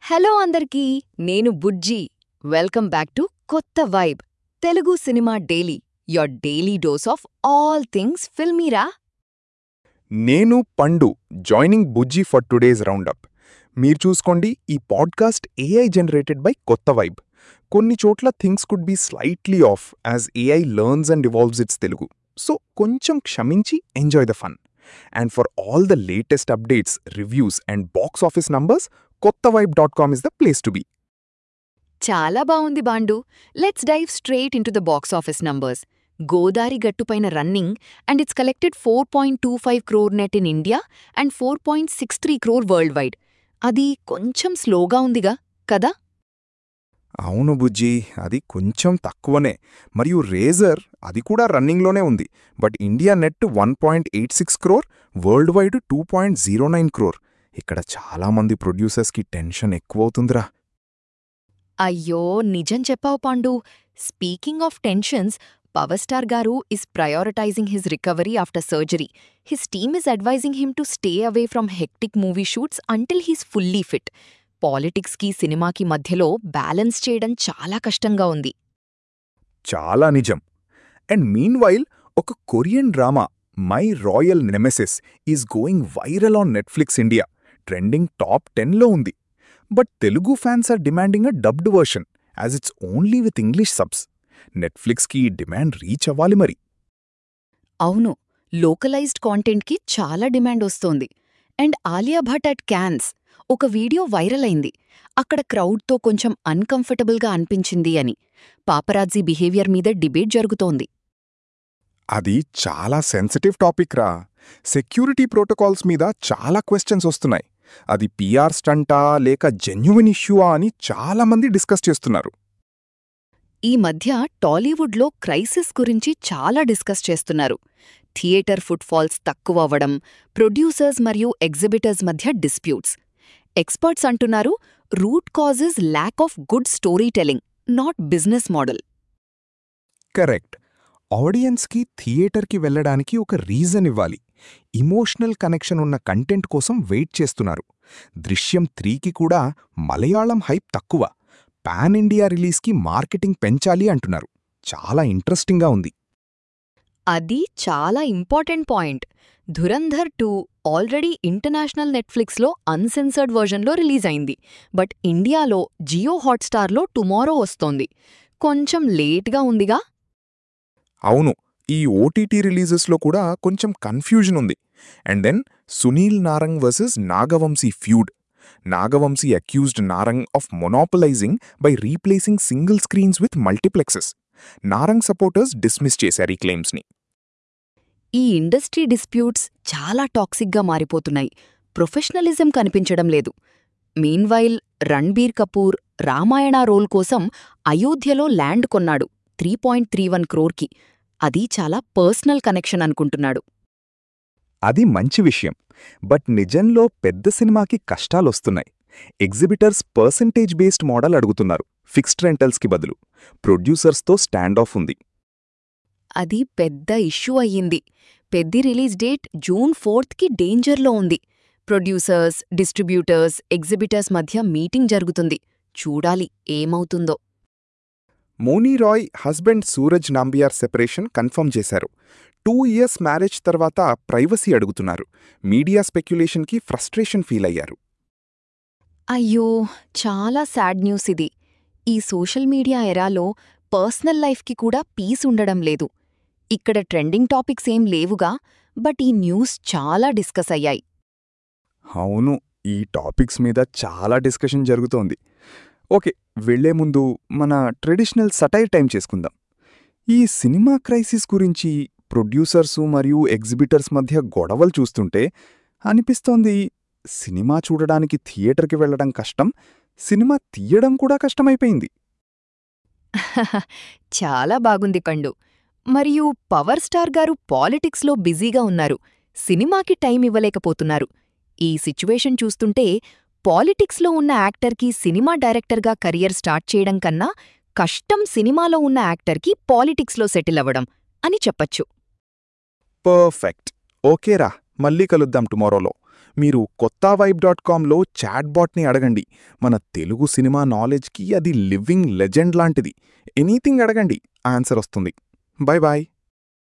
hello అందరికీ నేను Bujji welcome back to Kotha vibe Telugu cinema daily your daily dose of all things ఫిల్మీరా నేను Pandu joining Bujji for today's roundup మీరు చూసుకోండి ఈ podcast AI generated by Kotha vibe కొన్ని చోట్ల things could be slightly off as AI learns and evolves it's Telugu so కొంచెం క్షమించి enjoy the fun and for all the latest updates reviews and box office numbers Kotha vibe dot com is the place to be చాలా బావుంది బాండు let's dive straight into the box office numbers Godari Gattupaina running and it's collected four point two five crore net in India and four point six three crore worldwide అది కొంచెం స్లోగా ఉందిగా కదా అవును బుజ్జి అది కొంచెం తక్కువనే మరియు రేజర్ అది కూడా రన్నింగ్లోనే ఉంది but India net one point eight six crore worldwide two point zero nine crore ఇక్కడ చాలామంది ప్రొడ్యూసర్స్కి టెన్షన్ ఎక్కువవుతుందిరా అయ్యో నిజం చెప్పావు Pandu speaking of tensions power star garu is prioritizing his recovery after surgery his team is advising him to stay away from hectic movie shoots until he's fully fit పాలిటిక్స్కి సినిమాకి మధ్యలో బ్యాలెన్స్ చేయడం చాలా కష్టంగా ఉంది చాలా నిజం అండ్ మీన్ వైల్ ఒక Korean drama my royal nemesis is going viral on Netflix India trending top టెన్లో ఉంది but Telugu fans are demanding a dubbed version as it's only with English subs నెట్ఫ్లిక్స్కి ఈ డిమాండ్ రీచ్ అవ్వాలి మరి అవును localised కాంటెంట్కి చాలా demand వస్తోంది and Alia Bhatt at Cannes ఒక వీడియో వైరల్ అయింది అక్కడ క్రౌడ్తో కొంచెం అన్కంఫర్టబుల్గా అనిపించింది అని పాపరాజీ బిహేవియర్ మీద డిబేట్ జరుగుతోంది అది చాలా సెన్సిటివ్ టాపిక్ రా సెక్యూరిటీ ప్రోటోకాల్స్ మీద చాలా క్వశ్చన్స్ వస్తున్నాయి అది పిఆర్ స్టంటా లేక జెన్యున్ ఇష్యూవా అని చాలామంది డిస్కస్ చేస్తున్నారు ఈ మధ్య టాలీవుడ్లో క్రైసిస్ గురించి చాలా డిస్కస్ చేస్తున్నారు థియేటర్ ఫుట్ఫాల్స్ తక్కువ అవ్వడం ప్రొడ్యూసర్స్ మరియు ఎగ్జిబిటర్స్ మధ్య డిస్ప్యూట్స్ ఎక్స్పర్ట్స్ అంటున్నారు root causes lack of good స్టోరీ టెలింగ్ నాట్ బిజినెస్ మోడల్ కరెక్ట్ ఆడియన్స్కి థియేటర్కి వెళ్ళడానికి ఒక రీజన్ ఇవ్వాలి ఇమోషనల్ కనెక్షన్ ఉన్న కంటెంట్ కోసం వెయిట్ చేస్తున్నారు దృశ్యం త్రీకి కూడా మలయాళం హైప్ తక్కువ పాన్ ఇండియా రిలీజ్కి మార్కెటింగ్ పెంచాలి అంటున్నారు చాలా ఇంట్రెస్టింగ్గా ఉంది అది చాలా important point Dhurandhar two already international నెట్ఫ్లిక్స్లో అన్సెన్సర్డ్ వర్జన్లో రిలీజ్ అయింది బట్ ఇండియాలో జియో హాట్స్టార్లో టుమారో వస్తోంది కొంచెం లేట్గా ఉందిగా అవును ఈ ఓటీటీ రిలీజెస్లో కూడా కొంచెం కన్ఫ్యూజన్ ఉంది and then Sunil Narang versus Nagavamsi feud Nagavamsi accused Narang of monopolizing by replacing single screens with multiplexes Narang supporters dismiss చేశారు ఈ క్లెయిమ్స్ని ఈ ఇండస్ట్రీ డిస్ప్యూట్స్ చాలా టాక్సిక్గా మారిపోతున్నాయి ప్రొఫెషనలిజం కనిపించడం లేదు మీన్వైల్ రణ్బీర్ కపూర్ రామాయణ రోల్ కోసం అయోధ్యలో ల్యాండ్ కొన్నాడు త్రీ పాయింట్ త్రీ వన్ క్రోర్కి అది చాలా పర్సనల్ కనెక్షన్ అనుకుంటున్నాడు అది మంచి విషయం బట్ నిజంలో పెద్ద సినిమాకి కష్టాలొస్తున్నాయి ఎగ్జిబిటర్స్ పర్సంటేజ్ బేస్డ్ మోడల్ అడుగుతున్నారు ఫిక్స్డ్ రెంటల్స్కి బదులు ప్రొడ్యూసర్స్తో స్టాండ్ ఆఫ్ ఉంది అది పెద్ద ఇష్యూ అయ్యింది పెద్ది రిలీజ్ డేట్ జూన్ ఫోర్త్కి డేంజర్లో ఉంది ప్రొడ్యూసర్స్ డిస్ట్రిబ్యూటర్స్ ఎగ్జిబిటర్స్ మధ్య మీటింగ్ జరుగుతుంది చూడాలి ఏమవుతుందో Mouni Roy husband Suraj Nambiar separation confirm చేశారు టూ ఇయర్స్ మ్యారేజ్ తర్వాత ప్రైవసీ అడుగుతున్నారు మీడియా స్పెక్యులేషన్కి ఫ్రస్ట్రేషన్ ఫీల్ అయ్యారు అయ్యో చాలా సాడ్ న్యూస్ ఇది ఈ సోషల్ మీడియా ఎరాలో పర్సనల్ లైఫ్కి కూడా పీస్ ఉండడం లేదు ఇక్కడ ట్రెండింగ్ టాపిక్స్ ఏం లేవుగా బట్ ఈ న్యూస్ చాలా డిస్కస్ అయ్యాయి అవును ఈ టాపిక్స్ మీద చాలా డిస్కషన్ జరుగుతోంది ఓకే వెళ్లే ముందు మన ట్రెడిషనల్ సటైర్ టైం చేసుకుందాం ఈ సినిమా క్రైసిస్ గురించి ప్రొడ్యూసర్సు మరియు ఎగ్జిబిటర్స్ మధ్య గొడవలు చూస్తుంటే అనిపిస్తోంది సినిమా చూడడానికి థియేటర్కి వెళ్లడం కష్టం సినిమా తీయడం కూడా కష్టమైపోయింది చాలా బాగుంది పండు మరియు పవర్ స్టార్ గారు పాలిటిక్స్లో బిజీగా ఉన్నారు సినిమాకి టైం ఇవ్వలేకపోతున్నారు ఈ సిచ్యువేషన్ చూస్తుంటే పాలిటిక్స్లో ఉన్న యాక్టర్కి సినిమా డైరెక్టర్గా కెరియర్ స్టార్ట్ చేయడం కన్నా కష్టం సినిమాలో ఉన్న యాక్టర్కి పాలిటిక్స్లో సెటిల్ అవ్వడం అని చెప్పచ్చు పర్ఫెక్ట్ ఓకేరా మళ్ళీ కలుద్దాం టుమారోలో మీరు కొత్త వైబ్ డాట్ కామ్లో చాట్ బాట్ని అడగండి మన తెలుగు సినిమా నాలెడ్జ్కి అది లివింగ్ లెజెండ్ లాంటిది ఎనీథింగ్ అడగండి ఆన్సర్ వస్తుంది బాయ్ బాయ్